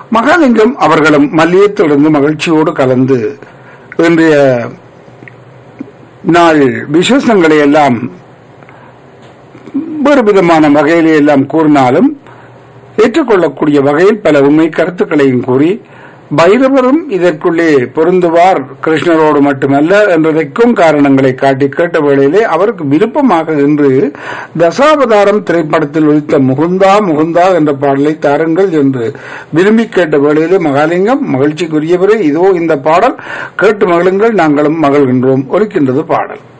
மகாலிங்கம் அவர்களும் மல்லியத்திலிருந்து மகிழ்ச்சியோடு கலந்து இன்றைய நாள் விசேஷங்களை எல்லாம் வேறு விதமான வகையிலே எல்லாம் கூறினாலும் ஏற்றுக்கொள்ளக்கூடிய வகையில் பல உண்மை கருத்துக்களையும் கூறி பைரவரும் இதற்குள்ளே பொருந்துவார் கிருஷ்ணரோடு மட்டுமல்ல என்றதற்கும் காரணங்களை காட்டி கேட்ட வேளையிலே அவருக்கு விருப்பமாக இன்று தசாவதாரம் திரைப்படத்தில் ஒழித்த முகுந்தா முகுந்தா என்ற பாடலை தாருங்கள் என்று விரும்பி கேட்ட வேளையிலே மகாலிங்கம் மகிழ்ச்சிக்குரியவரே இதோ இந்த பாடல் கேட்டு மகிழுங்கள் நாங்களும் மகிழ்கின்றோம் ஒலிக்கின்றது பாடல்